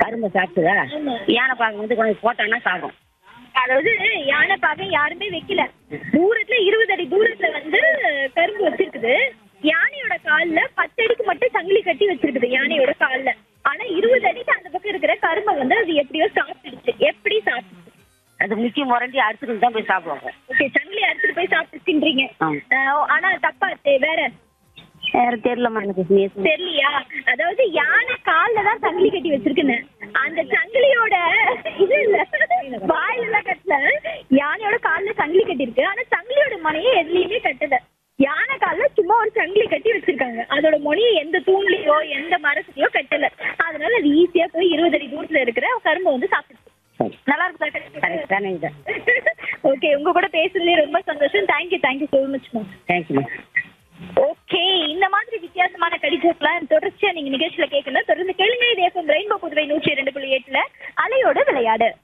கரும்பு சாப்பிட்டுதா ஆமா. யானை பாக்கு வந்து கொஞ்சம் போட்டான்னா சாப்பிடும் அதாவது யானை பாக்க யாருமே வைக்கல தூரத்துல இருபது அடி தூரத்துல வந்து கரும்பு வச்சிருக்குது யானையோட கால்ல பத்து அடிக்கு மட்டும் சங்கிலி கட்டி வச்சிருக்குது யானையோட கால்ல ஆனா இருபது அடிக்கு அந்த பக்கம் இருக்கிற கரும்பை வந்து அது எப்படியோ சாப்பிட்டுடுச்சு எப்படி சாப்பிட்டுச்சு அது முக்கிய முரண்டி அறுத்துக்கிட்டு தான் போய் சாப்பிடுவாங்க ஓகே சங்கிலி அறுத்துட்டு போய் சாப்பிட்டுச்சுன்றீங்க ஆமா. அஹ் ஆனா தப்பாச்சு வேற வேற தெரியலம்மா எனக்கு நீ சொல்லு. தெரியலையா அதாவது யானை கால்ல தான் சங்கிலி கட்டி வச்சிருக்குன்னு அந்த சங்கிலியோட இது இல்ல வாயில எல்லாம் கட்டல யானையோட கால்ல சங்கிலி கட்டி இருக்கு ஆனா சங்கிலியோட மனையை எதுலயுமே கட்டல யானை கால்ல சும்மா ஒரு சங்கிலி கட்டி வச்சிருக்காங்க அதோட மொழியை எந்த தூண்லயோ எந்த மரத்துலயோ கட்டல அதனால அது ஈஸியா போய் இருபது அடி தூரத்துல இருக்கிற கரும்பை வந்து சாப்பிடுச்சு சரி நல்லா இருக்குதா கரெக்ட் தானே இது ஓகே உங்க கூட பேசுறதுலே ரொம்ப சந்தோஷம் thank you thank you so much ma'am தேங்க்யூம்மா ஓகே இந்த மாதிரி வித்தியாசமான கடிஜோக்லாம் தொடர்ச்சியா நீங்க நிகழ்ச்சியில கேட்கணும் தொடர்ந்து கேளுங்க இது எஃப்எம் ரெயின்போ புதுவை நூற்றி இரண்டு புள்ளி எட்டுல அலையோட விளையாடு